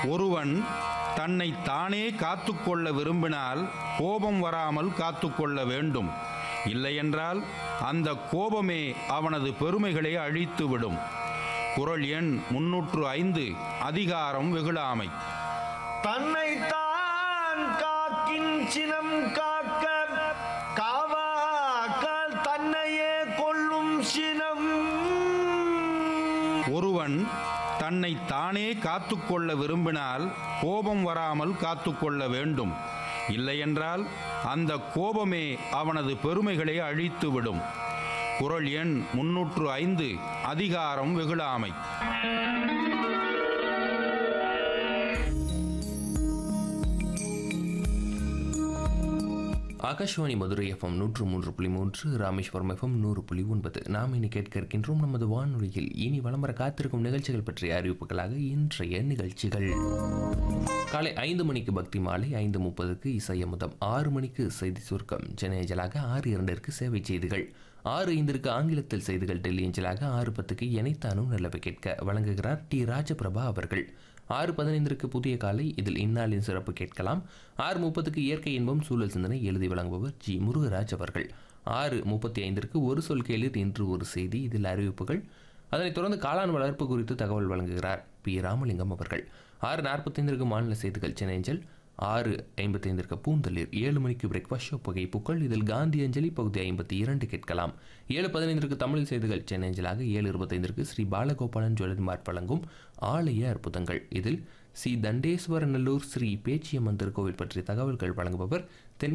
ஒருவன் தன்னை தானே காத்துக்கொள்ள விரும்பினால் கோபம் வராமல் காத்துக்கொள்ள வேண்டும் இல்லையென்றால் அந்த கோபமே அவனது பெருமைகளை அழித்துவிடும் குறள் எண் முன்னூற்று ஐந்து அதிகாரம் வெகுளாமை தன்னைத்தான் காக்கின் சினம் காக்க காவாக்கால் தன்னையே கொள்ளும் சினம் ஒருவன் தன்னை தானே காத்துக்கொள்ள விரும்பினால் கோபம் வராமல் காத்துக்கொள்ள வேண்டும் இல்லையென்றால் அந்த கோபமே அவனது பெருமைகளை அழித்துவிடும் குறள் எண் முன்னூற்று ஐந்து அதிகாரம் வெகுளாமை ஆகாஷ்வாணி மதுரை எஃப்எம் நூற்று மூன்று புள்ளி மூன்று ராமேஸ்வரம் எஃப்எம் நூறு புள்ளி ஒன்பது நாம் இனி கேட்க இருக்கின்றோம் நமது வானொலியில் இனி வலம் வர காத்திருக்கும் நிகழ்ச்சிகள் பற்றிய அறிவிப்புகளாக இன்றைய நிகழ்ச்சிகள் காலை ஐந்து மணிக்கு பக்தி மாலை ஐந்து முப்பதுக்கு இசையமுதம் ஆறு மணிக்கு செய்தி சுருக்கம் சென்னை அஞ்சலாக ஆறு இரண்டிற்கு சேவை செய்திகள் ஆறு ஐந்திற்கு ஆங்கிலத்தில் செய்திகள் டெல்லி அஞ்சலாக ஆறு பத்துக்கு இணைத்தானும் நல்லவை கேட்க வழங்குகிறார் டி ராஜபிரபா அவர்கள் ஆறு பதினைந்திற்கு புதிய காலை இதில் இந்நாளின் சிறப்பு கேட்கலாம் ஆறு முப்பதுக்கு இயற்கை இன்பம் சூழல் சிந்தனை எழுதி வழங்குபவர் ஜி முருகராஜ் அவர்கள் ஆறு முப்பத்தி ஐந்திற்கு ஒரு சொல் கேளிர் இன்று ஒரு செய்தி இதில் அறிவிப்புகள் அதனைத் தொடர்ந்து காளான் வளர்ப்பு குறித்து தகவல் வழங்குகிறார் பி ராமலிங்கம் அவர்கள் ஆறு நாற்பத்தைந்திற்கு மாநில செய்திகள் சென்னைஞ்சல் ஆறு ஐம்பத்தைந்திற்கு பூந்தளிர் ஏழு மணிக்கு பிரேக்ஃபாஸ்ட் ஷோ புகைப்புக்கள் இதில் காந்தி அஞ்சலி பகுதி ஐம்பத்தி இரண்டு கேட்கலாம் ஏழு பதினைந்திற்கு தமிழ் செய்திகள் சென்னைஞ்சலாக ஏழு இருபத்தைந்திற்கு ஸ்ரீ பாலகோபாலன் ஜுவல்லரிமார்ட் வழங்கும் ஆலய அற்புதங்கள் இதில் சி தண்டேஸ்வரநல்லூர் ஸ்ரீ பேச்சியம்மன் திருக்கோவில் பற்றிய தகவல்கள் வழங்குபவர் தென்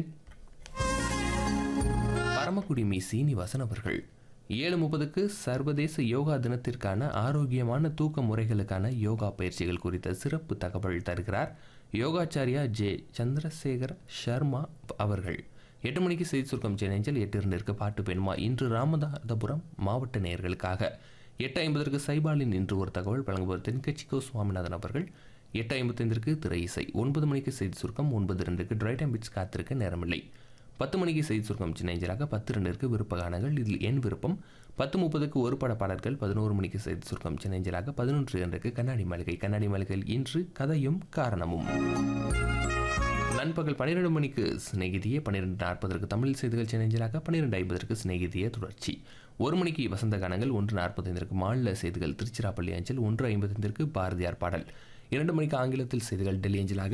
பரமக்குடி மீ சீனிவாசன் அவர்கள் ஏழு முப்பதுக்கு சர்வதேச யோகா தினத்திற்கான ஆரோக்கியமான தூக்க முறைகளுக்கான யோகா பயிற்சிகள் குறித்த சிறப்பு தகவல் தருகிறார் யோகாச்சாரியா ஜே சந்திரசேகர் சர்மா அவர்கள் எட்டு மணிக்கு செய்தி சுருக்கம் சென்னைஞ்சல் எட்டு இரண்டிற்கு பாட்டு பெண்மா இன்று ராமநாதபுரம் மாவட்ட நேயர்களுக்காக எட்டு ஐம்பதற்கு சைபாலின் இன்று ஒரு தகவல் வழங்குபவர் தென்கட்சிக்கோ சுவாமிநாதன் அவர்கள் எட்டு ஐம்பத்தைந்திற்கு திரை இசை ஒன்பது மணிக்கு செய்தி சுருக்கம் ஒன்பது ரெண்டுக்கு ட்ரைட் அண்ட் பிட்ஸ் காத்திருக்க நேரமில்லை பத்து மணிக்கு செய்தி சுருக்கம் சின்னஞ்சலாக பத்து ரெண்டிற்கு விருப்ப கானங்கள் இதில் என் விருப்பம் பத்து முப்பதுக்கு ஒரு பட பாடல்கள் பதினோரு மணிக்கு செய்தி சுருக்கம் சின்னஞ்சலாக பதினொன்று இரண்டுக்கு கண்ணாடி மாளிகை கண்ணாடி மாளிகையில் இன்று கதையும் காரணமும் நண்பகல் பன்னிரெண்டு மணிக்கு சிநேகிதியே பன்னிரெண்டு நாற்பதற்கு தமிழ் செய்திகள் சின்னஞ்சலாக பன்னிரெண்டு ஐம்பதற்கு சிநேகிதியே தொடர்ச்சி ஒரு மணிக்கு வசந்த கானங்கள் ஒன்று நாற்பத்தைந்திற்கு மாநில செய்திகள் திருச்சிராப்பள்ளி அஞ்சல் ஒன்று ஐம்பத்தைந்திற்கு பாரதியார் பாடல் இரண்டு மணிக்கு ஆங்கிலத்தில் செய்திகள் டெல்லி அஞ்சலாக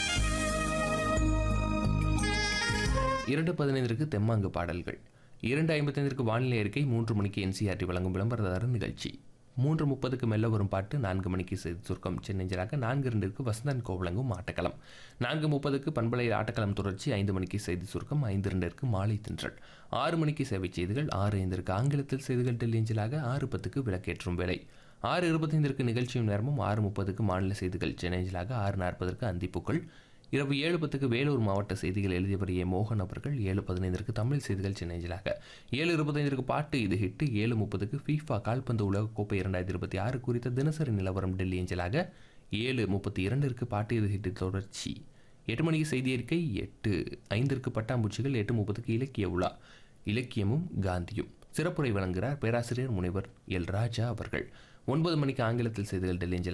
இரண்டு பதினைந்திற்கு தெம்மாங்கு பாடல்கள் இரண்டு ஐம்பத்தைந்திற்கு வானிலை அறிக்கை மூன்று மணிக்கு என்சிஆர்டி வழங்கும் விளம்பரதார நிகழ்ச்சி மூன்று முப்பதுக்கு மெல்ல வரும் பாட்டு நான்கு மணிக்கு செய்தி சுருக்கம் சென்னஞ்சலாக நான்கு இரண்டிற்கு வசந்தன் கோ வழங்கும் ஆட்டக்களம் நான்கு முப்பதுக்கு பண்பலை ஆட்டக்களம் தொடர்ச்சி ஐந்து மணிக்கு செய்தி சுருக்கம் ஐந்து இரண்டிற்கு மாலை தின்றல் ஆறு மணிக்கு சேவை செய்திகள் ஆறு ஐந்திற்கு ஆங்கிலத்தில் செய்திகள் டெல்லி அஞ்சலாக ஆறு பத்துக்கு விளக்கேற்றும் வேலை ஆறு இருபத்தைந்திற்கு நிகழ்ச்சியும் நேரமும் ஆறு முப்பதுக்கு மாநில செய்திகள் சென்னைஞ்சலாக ஆறு நாற்பதற்கு அந்திப்புக்கள் இரவு ஏழு பத்துக்கு வேலூர் மாவட்ட செய்திகள் எழுதியவர் ஏ மோகன் அவர்கள் ஏழு பதினைந்திற்கு தமிழ் செய்திகள் சென்னைஞ்சலாக ஏழு இருபத்தைந்திற்கு பாட்டு இது ஹிட்டு ஏழு முப்பதுக்கு ஃபீஃபா கால்பந்து உலகக்கோப்பை இரண்டாயிரத்தி இருபத்தி ஆறு குறித்த தினசரி நிலவரம் டெல்லி அஞ்சலாக ஏழு முப்பத்தி இரண்டிற்கு பாட்டு இது ஹிட்டு தொடர்ச்சி எட்டு மணிக்கு செய்தி அறிக்கை எட்டு ஐந்திற்கு பட்டாம்பூச்சிகள் எட்டு முப்பதுக்கு இலக்கிய உலா இலக்கியமும் காந்தியும் சிறப்புரை வழங்குகிறார் பேராசிரியர் முனைவர் எல் ராஜா அவர்கள் ஒன்பது மணிக்கு ஆங்கிலத்தில் செய்திகள் டெல்லி